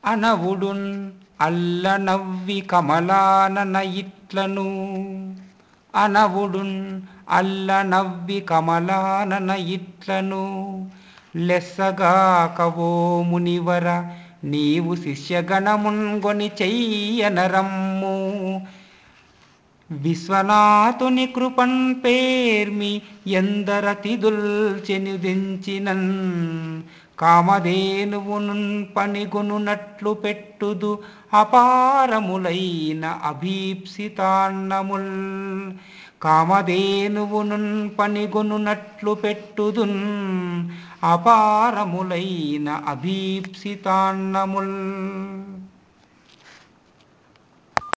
అనవుడున్ అల్ల నవ్వి కమలానన ఇట్లను అనవుడున్ అల్ల నవ్వి కమలానన ఇట్లను లెస్సగాకవో మునివర నీవు శిష్యగణమున్గొని చెయ్యనరమ్ము విశ్వనాథుని కృపన్ పేర్మి ఎందరతిథుల్ చెనుదించినన్ కామధేనువునున్ పనిగొనునట్లు పెట్టుదు అపారములైన అభీప్సితాన్నముల్ కామధేనువునున్ పనిగొనునట్లు పెట్టుదున్ అపారములైన అభీప్సితాన్నముల్